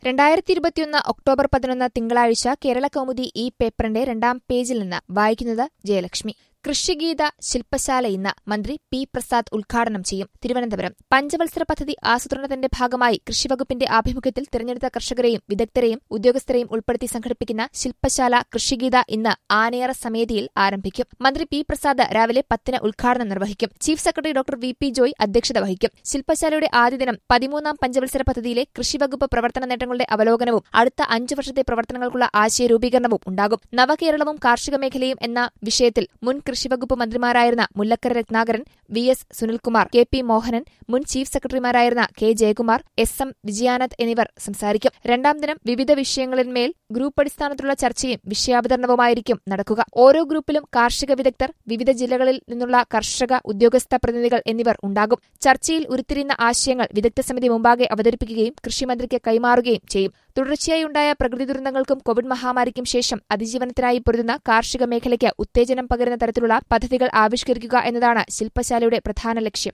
രണ്ടായിരത്തി ഇരുപത്തിയൊന്ന് ഒക്ടോബർ പതിനൊന്ന് തിങ്കളാഴ്ച കേരള കൗമുദി ഈ പേപ്പറിന്റെ രണ്ടാം പേജിൽ നിന്ന് വായിക്കുന്നത് ജയലക്ഷ്മി കൃഷിഗീത ശില്പശാല ഇന്ന് മന്ത്രി പി പ്രസാദ് ഉദ്ഘാടനം ചെയ്യും തിരുവനന്തപുരം പഞ്ചവത്സര പദ്ധതി ആസൂത്രണത്തിന്റെ ഭാഗമായി കൃഷിവകുപ്പിന്റെ ആഭിമുഖ്യത്തിൽ തിരഞ്ഞെടുത്ത കർഷകരെയും വിദഗ്ധരെയും ഉദ്യോഗസ്ഥരെയും ഉൾപ്പെടുത്തി സംഘടിപ്പിക്കുന്ന ശില്പശാല കൃഷിഗീത ഇന്ന് ആനയറ സമേതിയിൽ ആരംഭിക്കും മന്ത്രി പി പ്രസാദ് രാവിലെ പത്തിന് ഉദ്ഘാടനം നിർവഹിക്കും chief secretary doctor V P Joy അധ്യക്ഷത വഹിക്കും ശില്പശാലയുടെ ആദ്യ ദിനം പതിമൂന്നാം പഞ്ചവത്സര പദ്ധതിയിലെ കൃഷിവകുപ്പ് പ്രവർത്തന നേട്ടങ്ങളുടെ അവലോകനവും അടുത്ത അഞ്ചു വർഷത്തെ പ്രവർത്തനങ്ങൾക്കുള്ള ആശയ രൂപീകരണവും ഉണ്ടാകും നവകേരളവും കാർഷിക മേഖലയും എന്ന വിഷയത്തിൽ മുൻ കൃഷിവകുപ്പ് മന്ത്രിമാരായിരുന്ന Mullakkara Ratnakaran V S Sunilkumar K P Mohanan മുൻ ചീഫ് സെക്രട്ടറിമാരായിരുന്ന K Jayakumar S M Vijayanand എന്നിവർ സംസാരിക്കും രണ്ടാം ദിനം വിവിധ വിഷയങ്ങളിന്മേൽ ഗ്രൂപ്പ് അടിസ്ഥാനത്തിലുള്ള ചർച്ചയും വിഷയാവതരണവുമായിരിക്കും നടക്കുക ഓരോ ഗ്രൂപ്പിലും കാർഷിക വിദഗ്ധർ വിവിധ ജില്ലകളിൽ നിന്നുള്ള കർഷക ഉദ്യോഗസ്ഥ പ്രതിനിധികൾ എന്നിവർ ഉണ്ടാകും ചർച്ചയിൽ ഉരുത്തിരിയുന്ന ആശയങ്ങൾ വിദഗ്ധ സമിതി മുമ്പാകെ അവതരിപ്പിക്കുകയും കൃഷിമന്ത്രിക്ക് കൈമാറുകയും ചെയ്യും തുടർച്ചയായി ഉണ്ടായ പ്രകൃതി ദുരന്തങ്ങൾക്കും കോവിഡ് മഹാമാരിക്കും ശേഷം അതിജീവനത്തിനായി പൊരുതുന്ന കാർഷിക മേഖലയ്ക്ക് ഉത്തേജനം പകരുന്ന തരത്തിലുള്ള പദ്ധതികൾ ആവിഷ്കരിക്കുക എന്നതാണ് ശില്പശാലയുടെ പ്രധാന ലക്ഷ്യം